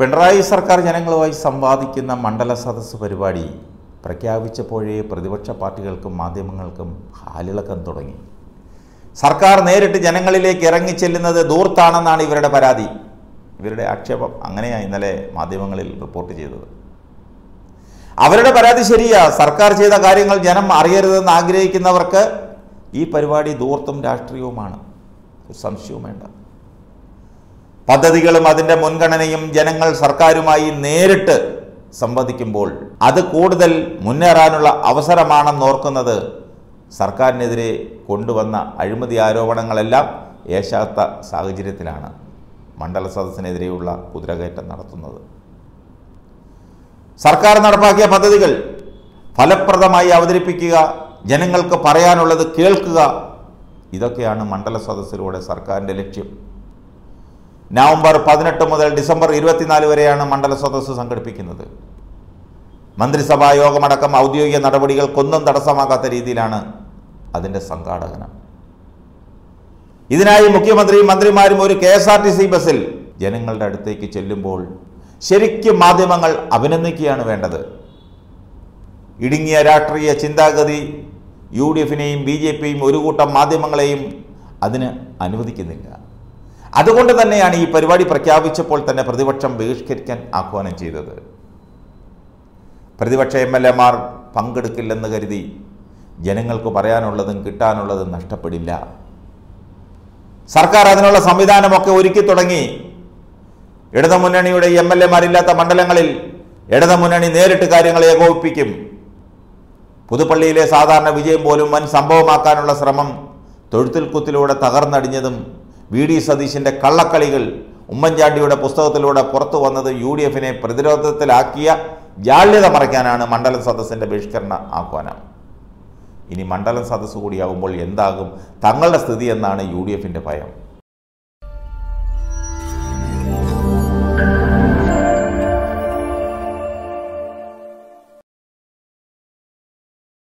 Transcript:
പിണറായി സർക്കാർ ജനങ്ങളുമായി സംവാദിക്കുന്ന മണ്ഡല സദസ്സ് പരിപാടി പ്രഖ്യാപിച്ചപ്പോഴേ പ്രതിപക്ഷ പാർട്ടികൾക്കും മാധ്യമങ്ങൾക്കും ഹാലിളക്കം തുടങ്ങി സർക്കാർ നേരിട്ട് ജനങ്ങളിലേക്ക് ഇറങ്ങിച്ചെല്ലുന്നത് ദൂർത്താണെന്നാണ് ഇവരുടെ പരാതി ഇവരുടെ ആക്ഷേപം അങ്ങനെയാണ് ഇന്നലെ മാധ്യമങ്ങളിൽ റിപ്പോർട്ട് ചെയ്തത് അവരുടെ പരാതി ശരിയാ സർക്കാർ ചെയ്ത കാര്യങ്ങൾ ജനം അറിയരുതെന്ന് ആഗ്രഹിക്കുന്നവർക്ക് ഈ പരിപാടി ദൂർത്തും രാഷ്ട്രീയവുമാണ് ഒരു സംശയവും വേണ്ട പദ്ധതികളും അതിൻ്റെ മുൻഗണനയും ജനങ്ങൾ സർക്കാരുമായി നേരിട്ട് സംവദിക്കുമ്പോൾ അത് കൂടുതൽ മുന്നേറാനുള്ള അവസരമാണെന്ന് ഓർക്കുന്നത് സർക്കാരിനെതിരെ കൊണ്ടുവന്ന അഴിമതി ആരോപണങ്ങളെല്ലാം ഏശാത്ത സാഹചര്യത്തിലാണ് മണ്ഡല സദസ്സിനെതിരെയുള്ള കുതിരകയറ്റം നടത്തുന്നത് സർക്കാർ നടപ്പാക്കിയ പദ്ധതികൾ ഫലപ്രദമായി അവതരിപ്പിക്കുക ജനങ്ങൾക്ക് പറയാനുള്ളത് കേൾക്കുക ഇതൊക്കെയാണ് മണ്ഡല സദസ്സിലൂടെ സർക്കാരിൻ്റെ ലക്ഷ്യം നവംബർ പതിനെട്ട് മുതൽ ഡിസംബർ ഇരുപത്തിനാല് വരെയാണ് മണ്ഡല സദസ്സ് സംഘടിപ്പിക്കുന്നത് മന്ത്രിസഭാ യോഗമടക്കം ഔദ്യോഗിക നടപടികൾക്കൊന്നും തടസ്സമാകാത്ത രീതിയിലാണ് അതിൻ്റെ സംഘാടകനം ഇതിനായി മുഖ്യമന്ത്രിയും മന്ത്രിമാരും ഒരു K S R T C ബസ്സിൽ ജനങ്ങളുടെ അടുത്തേക്ക് ചെല്ലുമ്പോൾ ശരിക്കും മാധ്യമങ്ങൾ അഭിനന്ദിക്കുകയാണ് വേണ്ടത് ഇടുങ്ങിയ രാഷ്ട്രീയ ചിന്താഗതി യു ഡി എഫിനെയും ബി ജെ പിയും ഒരു കൂട്ടം മാധ്യമങ്ങളെയും അതിന് അനുവദിക്കുന്നില്ല അതുകൊണ്ട് തന്നെയാണ് ഈ പരിപാടി പ്രഖ്യാപിച്ചപ്പോൾ തന്നെ പ്രതിപക്ഷം ബഹിഷ്കരിക്കാൻ ആഹ്വാനം ചെയ്തത് പ്രതിപക്ഷ എം എൽ എമാർ പങ്കെടുക്കില്ലെന്ന് കരുതി ജനങ്ങൾക്ക് പറയാനുള്ളതും കിട്ടാനുള്ളതും നഷ്ടപ്പെടില്ല സർക്കാർ അതിനുള്ള സംവിധാനമൊക്കെ ഒരുക്കി തുടങ്ങി ഇടതുമുന്നണിയുടെ എം എൽ എമാരില്ലാത്ത മണ്ഡലങ്ങളിൽ ഇടതുമുന്നണി നേരിട്ട് കാര്യങ്ങൾ ഏകോപിപ്പിക്കും പുതുപ്പള്ളിയിലെ സാധാരണ വിജയം പോലും വൻ സംഭവമാക്കാനുള്ള ശ്രമം തൊഴുത്തിൽ കുത്തിലൂടെ തകർന്നടിഞ്ഞതും വി ഡി സതീശിൻ്റെ കള്ളക്കളികൾ ഉമ്മൻചാണ്ടിയുടെ പുസ്തകത്തിലൂടെ പുറത്തു വന്നത് യു ഡി എഫിനെ പ്രതിരോധത്തിലാക്കിയ ജാള്യത മറയ്ക്കാനാണ് മണ്ഡലം സദസ്സിൻ്റെ ബഹിഷ്കരണ ആഹ്വാനം ഇനി മണ്ഡലം സദസ്സ് കൂടിയാകുമ്പോൾ എന്താകും തങ്ങളുടെ സ്ഥിതി എന്നാണ് യു ഡി എഫിൻ്റെ ഭയം